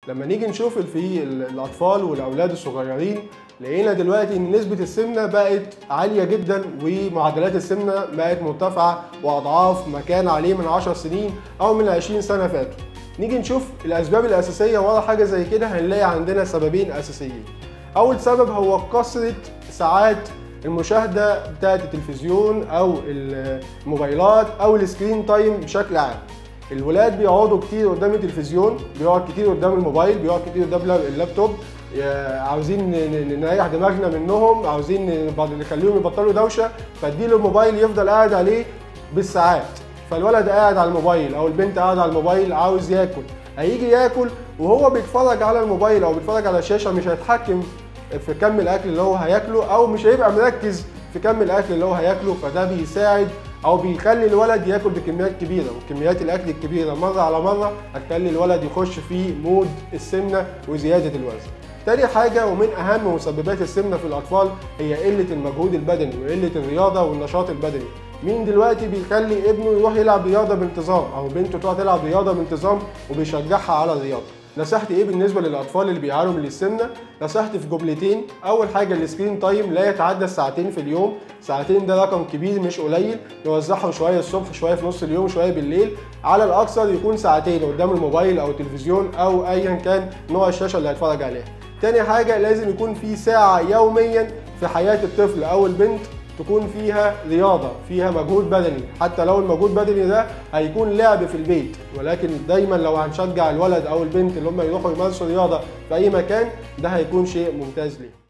لما نيجي نشوف في الاطفال والاولاد الصغيرين لقينا دلوقتي ان نسبه السمنه بقت عاليه جدا ومعدلات السمنه بقت مرتفعه واضعاف ما كان عليه من 10 سنين او من 20 سنه فاتوا نيجي نشوف الاسباب الاساسيه ورا حاجه زي كده هنلاقي عندنا سببين اساسيين اول سبب هو كثره ساعات المشاهده بتاعه التلفزيون او الموبايلات او السكرين تايم بشكل عام الولاد بيقعدوا كتير قدام التلفزيون بيقعد كتير قدام الموبايل بيقعد كتير قدام اللابتوب عاوزين نريح دماغنا منهم عاوزين نخليهم يبطلوا دوشه فاديله الموبايل يفضل قاعد عليه بالساعات فالولد قاعد على الموبايل او البنت قاعده على الموبايل عاوز ياكل هيجي ياكل وهو بيتفرج على الموبايل او بيتفرج على الشاشه مش هيتحكم في كم الاكل اللي هو هياكله او مش هيبقى مركز في كم الاكل اللي هو هياكله فده بيساعد او بيخلي الولد ياكل بكميات كبيره وكميات الاكل الكبيره مره على مره هتخلي الولد يخش في مود السمنه وزياده الوزن تاني حاجة ومن أهم مسببات السمنة في الأطفال هي قلة المجهود البدني وقلة الرياضة والنشاط البدني مين دلوقتي بيخلي ابنه يروح يلعب رياضة بانتظام أو بنته تروح تلعب رياضة بانتظام وبيشجعها على الرياضة نصيحتي ايه بالنسبه للاطفال اللي بيعانوا من السمنه نصيحتي في جملتين اول حاجه السكرين تايم لا يتعدى الساعتين في اليوم ساعتين ده رقم كبير مش قليل نوزعهم شويه الصبح شويه في نص اليوم شويه بالليل على الاكثر يكون ساعتين قدام الموبايل او التلفزيون او ايا كان نوع الشاشه اللي هيتفرج عليها تاني حاجه لازم يكون في ساعه يوميا في حياه الطفل او البنت تكون فيها رياضة فيها مجهود بدني حتى لو المجهود البدني ده هيكون لعب في البيت ولكن دايما لو هنشجع الولد او البنت اللي هم يروحوا يمارسوا رياضة في اي مكان ده هيكون شيء ممتاز ليه